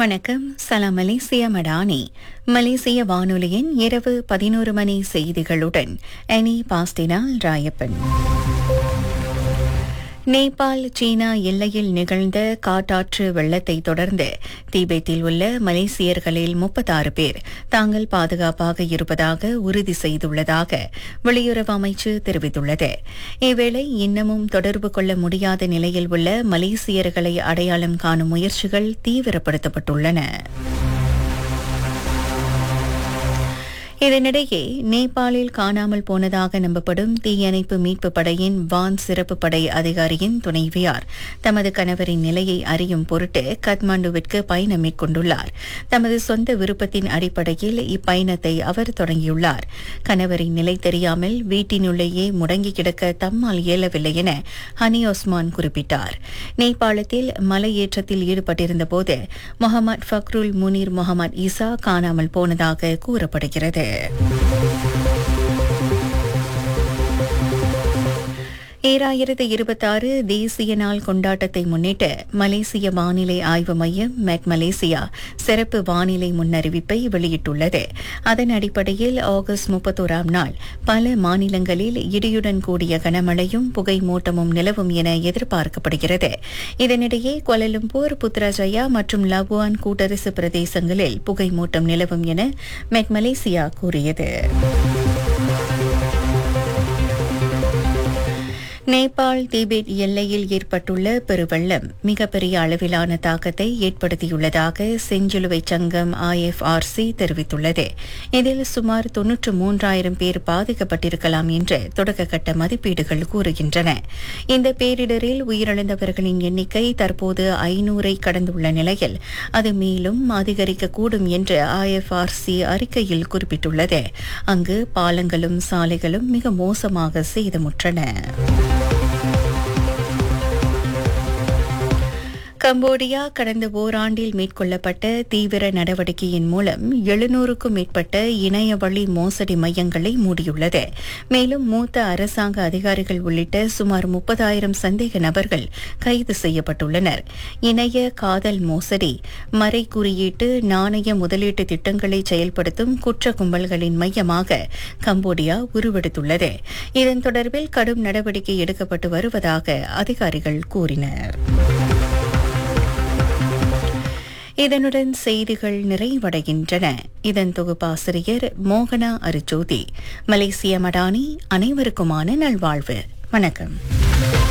வணக்கம் சலாம் மலேசிய மடானி மலேசிய வானொலியின் இரவு பதினோரு மணி செய்திகளுடன் அனி பாஸ்டினால் ராயப்பன் நேபாள் சீனா எல்லையில் நிகழ்ந்த காட்டாற்று வெள்ளத்தை தொடர்ந்து தீபெத்தில் உள்ள மலேசியர்களில் முப்பத்தாறு பேர் தாங்கள் பாதுகாப்பாக இருப்பதாக உறுதி செய்துள்ளதாக வெளியுறவு அமைச்சு தெரிவித்துள்ளது இவ்வேளை இன்னமும் தொடர்பு கொள்ள முடியாத நிலையில் உள்ள மலேசியர்களை அடையாளம் காணும் முயற்சிகள் தீவிரப்படுத்தப்பட்டுள்ளன இதனிடையே நேபாளில் காணாமல் போனதாக நம்பப்படும் தீயணைப்பு மீட்பு படையின் வான் சிறப்பு படை அதிகாரியின் துணைவியார் தமது கணவரின் நிலையை அறியும் பொருட்டு கத்மாண்டுவிற்கு பயணம் மேற்கொண்டுள்ளார் தமது சொந்த விருப்பத்தின் அடிப்படையில் இப்பயணத்தை அவர் தொடங்கியுள்ளார் கணவரின் நிலை தெரியாமல் வீட்டினுள்ளேயே முடங்கி கிடக்க தம்மால் இயலவில்லை என ஹனி ஒஸ்மான் குறிப்பிட்டார் நேபாளத்தில் மலையேற்றத்தில் ஈடுபட்டிருந்தபோது Muhammad Fakhrul Munir Muhammad Isa காணாமல் போனதாக கூறப்படுகிறது ஈராயிரத்து இருபத்தாறு தேசிய நாள் கொண்டாட்டத்தை முன்னிட்டு மலேசிய வானிலை ஆய்வு மையம் மெட் மலேசியா சிறப்பு வானிலை முன்னறிவிப்பை வெளியிட்டுள்ளது அதன் அடிப்படையில் ஆகஸ்ட் முப்பத்தோராம் நாள் பல மாநிலங்களில் இடியுடன் கூடிய கனமழையும் புகை மூட்டமும் நிலவும் என எதிர்பார்க்கப்படுகிறது இதனிடையே கோலலம்பூர் புத்ராஜயா மற்றும் லபுவான் கூட்டரசு பிரதேசங்களில் புகை மூட்டம் நிலவும் என மெட் மலேசியா கூறியது நேபாள் திபெத் எல்லையில் ஏற்பட்டுள்ள பெருவெள்ளம் மிகப்பெரிய அளவிலான தாக்கத்தை ஏற்படுத்தியுள்ளதாக செஞ்சிலுவை சங்கம் ஐஎஃப்ஆர்சி தெரிவித்துள்ளது இதில் சுமார் தொன்னூற்று மூன்றாயிரம் பேர் பாதிக்கப்பட்டிருக்கலாம் என்று தொடக்கக்கட்ட மதிப்பீடுகள் கூறுகின்றன இந்த பேரிடரில் உயிரிழந்தவர்களின் எண்ணிக்கை தற்போது ஐநூறை கடந்துள்ள நிலையில் அது மேலும் அதிகரிக்கக்கூடும் என்று ஐஎஃப்ஆர்சி அறிக்கையில் குறிப்பிட்டுள்ளது அங்கு பாலங்களும் சாலைகளும் மிக மோசமாக சேதமுற்றன கம்போடியா கடந்த ஓராண்டில் மேற்கொள்ளப்பட்ட தீவிர நடவடிக்கையின் மூலம் எழுநூறுக்கும் மேற்பட்ட இணைய வழி மோசடி மையங்களை மூடியுள்ளது மேலும் மூத்த அரசாங்க அதிகாரிகள் உள்ளிட்ட சுமார் முப்பதாயிரம் சந்தேக நபர்கள் கைது செய்யப்பட்டுள்ளனர் இணைய காதல் மோசடி மறை குறியீட்டு நாணய முதலீட்டு திட்டங்களை செயல்படுத்தும் குற்ற கும்பல்களின் மையமாக கம்போடியா உருவெடுத்துள்ளது இதன் தொடர்பில் கடும் நடவடிக்கை எடுக்கப்பட்டு வருவதாக அதிகாரிகள் கூறினர் இதனுடன் செய்திகள் நிறைவடைகின்றன இதன் தொகுப்பாசிரியர் மோகனா அரிஜோதி மலேசிய மடானி அனைவருக்குமான நல்வாழ்வு வணக்கம்